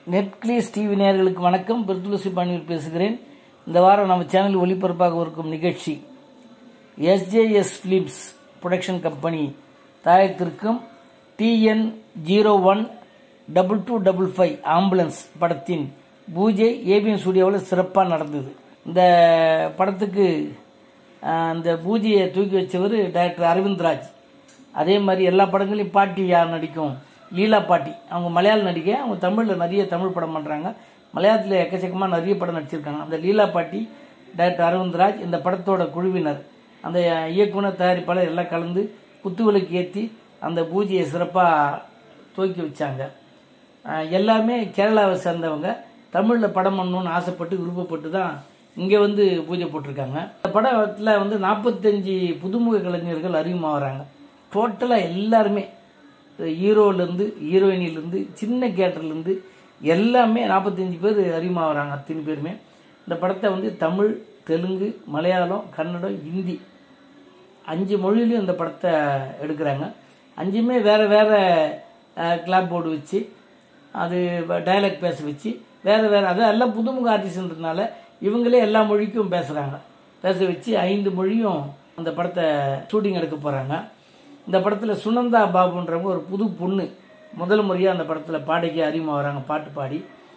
நெட்கிளீஸ் TV நேயர்களுக்கு வணக்கம் பெருத்துளசி பாண்டியர் பேசுகிறேன் இந்த வாரம் நம்ம சேனல் ஒளிபரப்பாக இருக்கும் நிகழ்ச்சி எஸ்ஜேஎஸ் ஃபிலிம்ஸ் ப்ரொடக்ஷன் கம்பெனி தயாரித்திருக்கும் TN zero one double two double five ambulance படத்தின் பூஜை ஏபிஎம் ஸ்டுடியோவில் சிறப்பாக நடந்தது இந்த படத்துக்கு ஆஹ், இந்த பூஜையை தூக்கி வச்சவர் டைரக்டர் அரவிந்த்ராஜ் அதே மாதிரி எல்லா படங்களையும் பாட்டி யார் நடிக்கும் லீலா பாட்டி அவங்க மலையாள நடிகை அவங்க தமிழில் நிறைய தமிழ் படம் பண்ணுறாங்க மலையாளத்தில் எக்கச்சக்கமாக நிறைய படம் நடிச்சிருக்காங்க அந்த லீலா பாட்டி டைரக்டர் அரவிந்த்ராஜ் இந்த படத்தோட குழுவினர் அந்த இயக்குனர் தயாரிப்பாளர் எல்லாம் கலந்து குத்துவிளக்கு ஏற்றி அந்த பூஜையை சிறப்பாக துவக்கி வச்சாங்க ஆஹ் எல்லாமே கேரளாவை சேர்ந்தவங்க தமிழில் படம் பண்ணணும்னு ஆசைப்பட்டு விருப்பப்பட்டு தான் இங்கே வந்து பூஜை போட்டிருக்காங்க இந்த படத்தில் வந்து நாற்பத்தஞ்சு புதுமுக கலைஞர்கள் அறிமுகமாகறாங்க டோட்டலாக எல்லாருமே ஹீரோலேருந்து ஹீரோயினிலேருந்து சின்ன கேட்டர்லேருந்து எல்லாமே நாற்பத்தஞ்சு பேர் அறிமுகமாகறாங்க அத்தனை பேருமே இந்த படத்தை வந்து தமிழ் தெலுங்கு மலையாளம் கன்னடம் ஹிந்தி அஞ்சு மொழியிலையும் இந்த படத்தை எடுக்கிறாங்க அஞ்சுமே வேற வேற கிளாப் போர்டு வச்சு அது டயலாக் பேச வச்சு வேற வேற அது எல்லாம் புதுமுக ஆர்டிஸ்ட்ன்றதுனால இவங்களே எல்லா மொழிக்கும் பேசுகிறாங்க பேச வச்சு ஐந்து மொழியும் அந்த படத்தை ஷூட்டிங் எடுக்க போகிறாங்க இந்த படத்தில் சுனந்தா பாபுன்றவங்க ஒரு புது பொண்ணு முதல் முறையாக அந்த படத்தில் பாடைக்கு அறிமுகம் வராங்க பாட்டு பாடி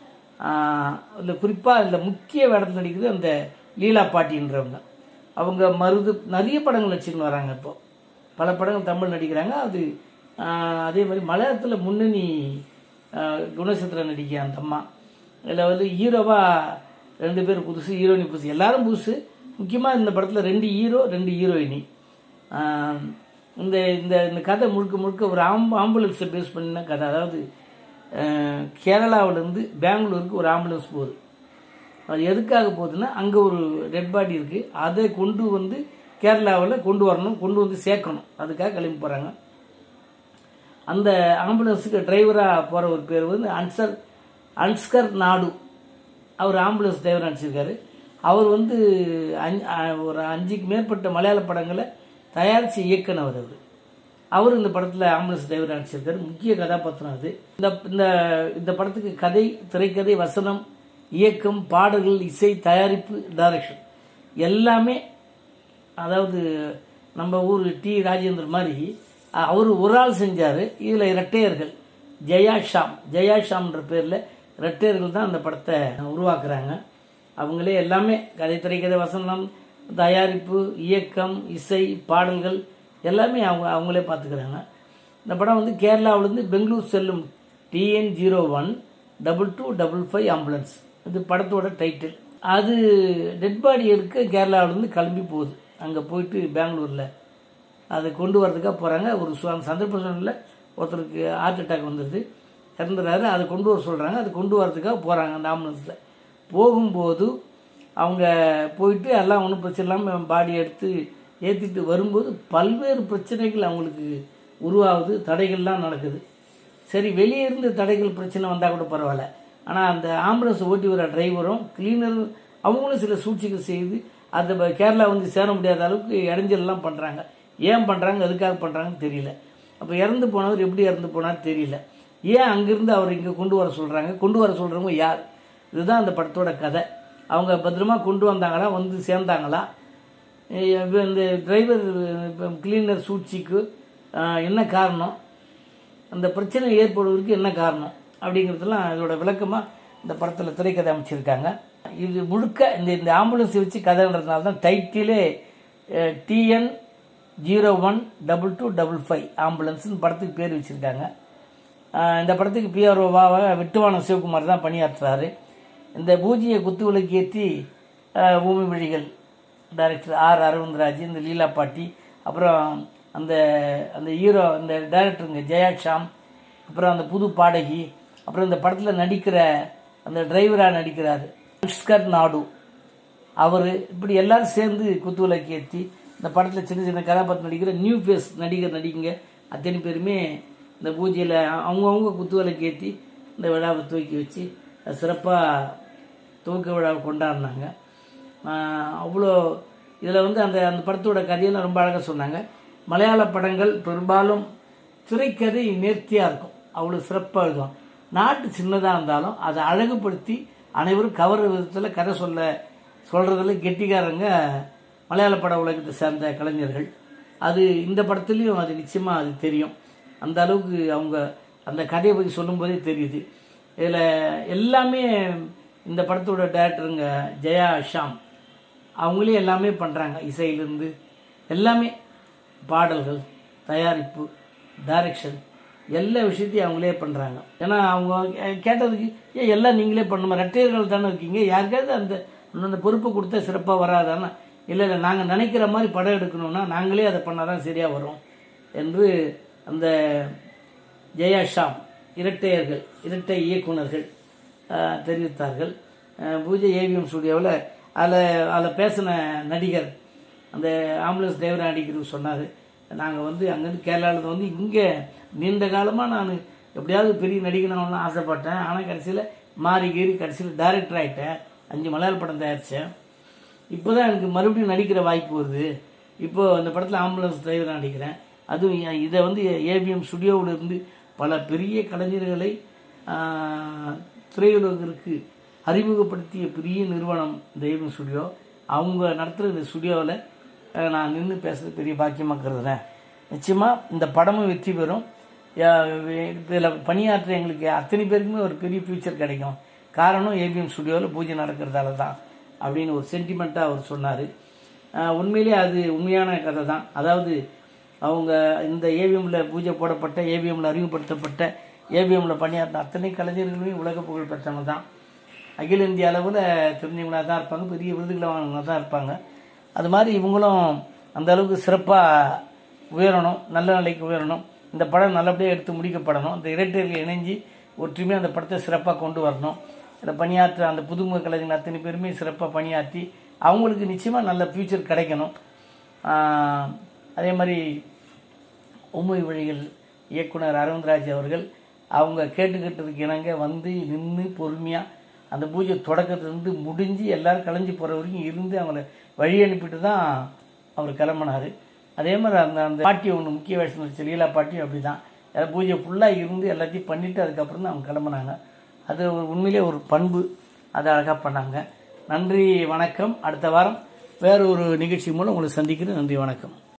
இந்த குறிப்பாக இந்த முக்கிய வேடத்தில் நடிக்கிறது அந்த லீலா பாட்டின்றவங்க அவங்க மருது நிறைய படங்கள் நடிச்சுன்னு வராங்க இப்போ பல படங்கள் தமிழ் நடிக்கிறாங்க அது ஆஹ், அதே மாதிரி மலையாளத்தில் முன்னணி ஆஹ், குணசித்திரம் நடிக்க அந்த அம்மா இதில் வந்து ஹீரோவாக ரெண்டு பேர் புதுசு ஹீரோயினி புதுசு எல்லாரும் புதுசு முக்கியமாக இந்த படத்தில் ரெண்டு ஹீரோ ரெண்டு ஹீரோயினி ஆஹ், இந்த இந்த இந்த கதை முழுக்க முழுக்க ஒரு ஆம்பு ஆம்புலன்ஸை பேஸ் பண்ணின கதை அதாவது ஆஹ், கேரளாவிலேருந்து பெங்களூருக்கு ஒரு ஆம்புலன்ஸ் போகுது அது எதுக்காக போகுதுன்னா அங்கே ஒரு டெட் பாடி இருக்குது அதை கொண்டு வந்து கேரளாவில் கொண்டு வரணும் கொண்டு வந்து சேர்க்கணும் அதுக்காக கிளம்பி போகிறாங்க அந்த ஆம்புலன்ஸுக்கு டிரைவராக போகிற ஒரு பேர் வந்து அன்சர் அன்ஸ்கர் நாடு அவர் ஆம்புலன்ஸ் டிரைவர் நடிச்சிருக்காரு அவர் வந்து அஞ்சு அ- ஒரு அஞ்சுக்கு மேற்பட்ட மலையாள படங்களை தயாரித்து இயக்குனவர் அவர் அவர் இந்த படத்தில் ஆம்புலன்ஸ் டிரைவர் நடிச்சிருக்காரு முக்கிய கதாபாத்திரம் அது இந்த இந்த இந்த படத்துக்கு கதை திரைக்கதை வசனம் இயக்கம் பாடல்கள் இசை தயாரிப்பு டைரக்ஷன் எல்லாமே அதாவது நம்ம ஊர் டி ராஜேந்தர் மாதிரி அவர் ஒரு ஆள் செஞ்சார் இதில் இரட்டையர்கள் ஜெயா ஷாம் ஜெயா ஷாம்ன்ற பேரில் இரட்டையர்கள் தான் அந்த படத்தை உருவாக்குறாங்க அவங்களே எல்லாமே கதை திரைக்கதை வசனம் தயாரிப்பு இயக்கம் இசை பாடல்கள் எல்லாமே அவங்க அவங்களே பார்த்துக்கிறாங்க இந்த படம் வந்து கேரளாவிலேருந்து பெங்களூர் செல்லும் TN zero one double two double five ambulance இது படத்தோட டைட்டில் அது டெட் பாடி எடுக்க கேரளாவிலேருந்து கிளம்பி போகுது அங்கே போயிட்டு பெங்களூரில் அதை கொண்டு வரதுக்காக போகிறாங்க ஒரு சு- அந்த சந்தர்ப்ப சூழ்நிலை ஒருத்தருக்கு ஹார்ட் அட்டாக் வந்துடுது இறந்துறாரு அதை கொண்டு வர சொல்கிறாங்க அதை கொண்டு வரதுக்காக போகிறாங்க அந்த ஆம்புலன்ஸில் போகும்போது அவங்க போயிட்டு எல்லாம் ஒன்றும் பிரச்சனை இல்லாமல் பாடி எடுத்து ஏற்றிட்டு வரும்போது பல்வேறு பிரச்சனைகள் அவங்களுக்கு உருவாகுது தடைகள்லாம் நடக்குது சரி வெளியே இருந்து தடைகள் பிரச்சனை வந்தால் கூட பரவாயில்ல ஆனால் அந்த ஆம்புலன்ஸ் ஓட்டி வர டிரைவரும் கிளீனர் அவங்களும் சில சூழ்ச்சிகள் செய்து அந்த ப- கேரளா வந்து சேர முடியாத அளவுக்கு இடைஞ்சல்லாம் பண்ணுறாங்க ஏன் பண்ணுறாங்க எதுக்காக பண்ணுறாங்கன்னு தெரியல அப்போ இறந்து போனவர் எப்படி இறந்து போனார் தெரியல ஏன் அங்கிருந்து அவர் இங்கே கொண்டு வர சொல்கிறாங்க கொண்டு வர சொல்கிறவங்க யார் இதுதான் அந்த படத்தோட கதை அவங்க பத்திரமா கொண்டு வந்தாங்களா வந்து சேர்ந்தாங்களா அஹ் இப்ப இந்த டிரைவர் கிளீனர் சூழ்ச்சிக்கு அஹ், என்ன காரணம் அந்த பிரச்சனை ஏற்படுவதற்கு என்ன காரணம் அப்படிங்கிறதுலாம் இதோட விளக்கமாக இந்த படத்தில் திரைக்கதை அமைச்சிருக்காங்க இது முழுக்க இந்த இந்த ஆம்புலன்ஸ் வச்சு கதைன்றதுனால தான் டைட்டிலே TN zero one double two double five ஆம்புலன்ஸ்னு படத்துக்கு பேர் வச்சுருக்காங்க ஆஹ் இந்த படத்துக்கு பிஆர்ஓவாக விட்டுவான சிவகுமார் தான் பணியாற்றுறாரு இந்த பூஜையை குத்து விளக்கு ஏற்றி பூமி விழிகள் டைரக்டர் ஆர் அரவிந்த்ராஜ் இந்த லீலா பாட்டி அப்புறம் அந்த அந்த ஹீரோ இந்த டைரக்டருங்க ஜெயா ஷாம் அப்புறம் அந்த புது பாடகி அப்புறம் இந்த படத்தில் நடிக்கிற அந்த டிரைவராக நடிக்கிறாரு அன்ஸ்கர் நாடு அவர் இப்படி எல்லாரும் சேர்ந்து குத்துவிளக்கு ஏற்றி இந்த படத்தில் சின்ன சின்ன கதாபாத்திரம் நடிக்கிற நியூ ஃபேஸ் நடிகர் நடிகங்க அத்தனை பேருமே இந்த பூஜையில் அவங்கவுங்க குத்துவிளக்கு ஏற்றி இந்த விழாவை துவக்கி வச்சு சிறப்பாக துவக்க விழாவை கொண்டாடினாங்க ஆஹ் அவ்வளோ இதில் வந்து அந்த அந்த படத்தோட கதையெல்லாம் ரொம்ப அழகாக சொன்னாங்க மலையாள படங்கள் பெரும்பாலும் திரைக்கதை நேர்த்தியாக இருக்கும் அவ்வளோ சிறப்பாக இருக்கும் நாட்டு சின்னதாக இருந்தாலும் அதை அழகுபடுத்தி அனைவரும் கவர விதத்தில் கதை சொல்ல சொல்கிறதுல கெட்டிக்காரங்க மலையாள பட உலகத்தை சேர்ந்த கலைஞர்கள் அது இந்த படத்துலையும் அது நிச்சயமாக அது தெரியும் அந்த அளவுக்கு அவங்க அந்த கதையை பற்றி சொல்லும்போதே தெரியுது இதில் எல்லாமே இந்த படத்தோட டேரக்டருங்க ஜெயா ஷாம் அவங்களே எல்லாமே பண்ணுறாங்க இசையிலிருந்து எல்லாமே பாடல்கள் தயாரிப்பு டைரக்ஷன் எல்லா விஷயத்தையும் அவங்களே பண்ணுறாங்க ஏன்னா அவங்க கேட்டதுக்கு ஏன் எல்லாம் நீங்களே பண்ணுமா ரெட்டையர்கள் தானே இருக்கீங்க யாருக்காவது அந்த அந்த பொறுப்பு கொடுத்தா சிறப்பாக வராதானா இல்லை இல்லை நாங்கள் நினைக்கிற மாதிரி படம் எடுக்கணும்னா நாங்களே அதை பண்ணால் தான் சரியாக வரும் என்று அந்த ஜெயா ஷாம் இரட்டையர்கள் இரட்டை இயக்குனர்கள் அஹ், தெரிவித்தார்கள் அஹ், பூஜை ஏவிஎம் ஸ்டுடியோவில் அதில் அதில் பேசின நடிகர் அந்த ஆம்புலன்ஸ் டிரைவர் அடிக்கிறது சொன்னார் நாங்கள் வந்து அங்கேருந்து கேரளாவில் வந்து இங்கே நீண்ட காலமாக நான் எப்படியாவது பெரிய நடிகனாகணும்னு ஆசைப்பட்டேன் ஆனால் கடைசியில் மாறி கீறி கடைசியில் டைரக்டர் ஆகிட்டேன் அஞ்சு மலையாள படம் தயாரித்தேன் இப்போ தான் எனக்கு மறுபடியும் நடிக்கிற வாய்ப்பு வருது இப்போ அந்த படத்தில் ஆம்புலன்ஸ் டிரைவர் நடிக்கிறேன் அதுவும் ஏ- இதை வந்து ஏபிஎம் ஸ்டுடியோவில் இருந்து பல பெரிய கலைஞர்களை ஆஹ், திரையுலகிற்கு அறிமுகப்படுத்திய பெரிய நிறுவனம் இந்த ஏபிஎம் ஸ்டுடியோ அவங்க நடத்துகிற இந்த ஸ்டுடியோவில் நான் நின்று பேசுறது பெரிய பாக்கியமாக கருதுறேன் நிச்சயமாக இந்த படமும் வெற்றி பெறும் இதில் பணியாற்ற எங்களுக்கு அத்தனை பேருக்குமே ஒரு பெரிய ஃபியூச்சர் கிடைக்கும் காரணம் ஏபிஎம் ஸ்டுடியோவில் பூஜை நடக்கிறதால தான் அப்படின்னு ஒரு சென்டிமெண்ட்டாக அவர் சொன்னார் உண்மையிலே அது உண்மையான கதை தான் அதாவது அவங்க இந்த ஏவிஎம்ல பூஜை போடப்பட்ட ஏவிஎம்ல அறிமுகப்படுத்தப்பட்ட ஏவிஎம்ல பணியாற்றின அத்தனை கலைஞர்களுமே உலக புகழ் பெற்றவங்க தான் அகில இந்திய அளவில் தெரிஞ்சவங்களாக தான் இருப்பாங்க பெரிய விருதுகளை வாங்கினவங்க தான் இருப்பாங்க அது மாதிரி இவங்களும் அந்த அளவுக்கு சிறப்பாக உயரணும் நல்ல நிலைக்கு உயரணும் இந்த படம் நல்லபடியாக எடுத்து முடிக்கப்படணும் இந்த இரட்டையர்கள் இணைஞ்சு ஒற்றுமையாக அந்த படத்தை சிறப்பாக கொண்டு வரணும் இதில் பணியாற்ற அந்த புதுமுக கலைஞர்கள் அத்தனை பேருமே சிறப்பாக பணியாற்றி அவங்களுக்கு நிச்சயமாக நல்ல ஃப்யூச்சர் கிடைக்கணும் ஆஹ் அதே மாதிரி உண்மை வழிகள் இயக்குனர் அரவிந்த்ராஜ் அவர்கள் அவங்க கேட்டுக்கிட்டதுக்கு இணங்க வந்து நின்று பொறுமையாக அந்த பூஜை தொடக்கத்துலேருந்து முடிஞ்சு எல்லாரும் கலைஞ்சு போகிற வரைக்கும் இருந்து அவங்கள வழி அனுப்பிட்டு தான் அவர் கிளம்புனார் அதே மாதிரி அந்த அந்த பாட்டி ஒன்று முக்கிய வேஷம் நடிச்ச லீலா பாட்டியும் அப்படி தான் பூஜை ஃபுல்லாக இருந்து எல்லாத்தையும் பண்ணிவிட்டு அதுக்கப்புறம் தான் அவங்க கிளம்புனாங்க அது ஒரு உண்மையிலே ஒரு பண்பு அதை அழகாக பண்ணாங்க நன்றி வணக்கம் அடுத்த வாரம் வேற ஒரு நிகழ்ச்சி மூலம் உங்களை சந்திக்கிறேன் நன்றி வணக்கம்